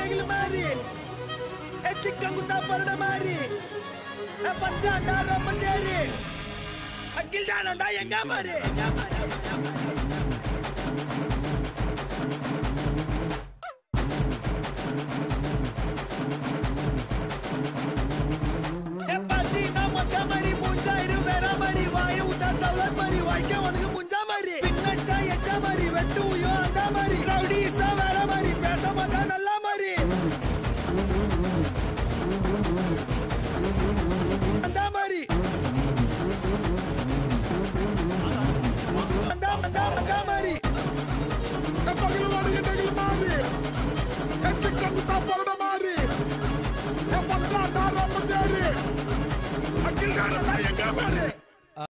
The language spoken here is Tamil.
நெகிழ் மாதிரி சிக்கன் குத்தா பரட மாதிரி பட்டாண்டா ரொம்ப தேரி அக்கில் தானண்டா எங்க பாரு பாத்தி நான் மச்சா மாதிரி மூச்சா இரு வேற மாதிரி வாய உத்தா தவளர் மாதிரி வாய்க்க உனக்கு முஞ்சா மாதிரி பின்னச்சா எச்சா மாதிரி வெட்டு உயோ அந்த மாதிரி ரவுடிஸா வேற மாதிரி பேச மாட்டா நல்லா மாதிரி அந்த மாதிரி அந்த அந்த அந்த மாதிரி பகலோடு நெகிழ் மாதிரி சிக்கன் குத்தா பரட மாதிரி பட்டாண்டா ரொம்ப தேரி அக்கில் தானடா எங்க பாரு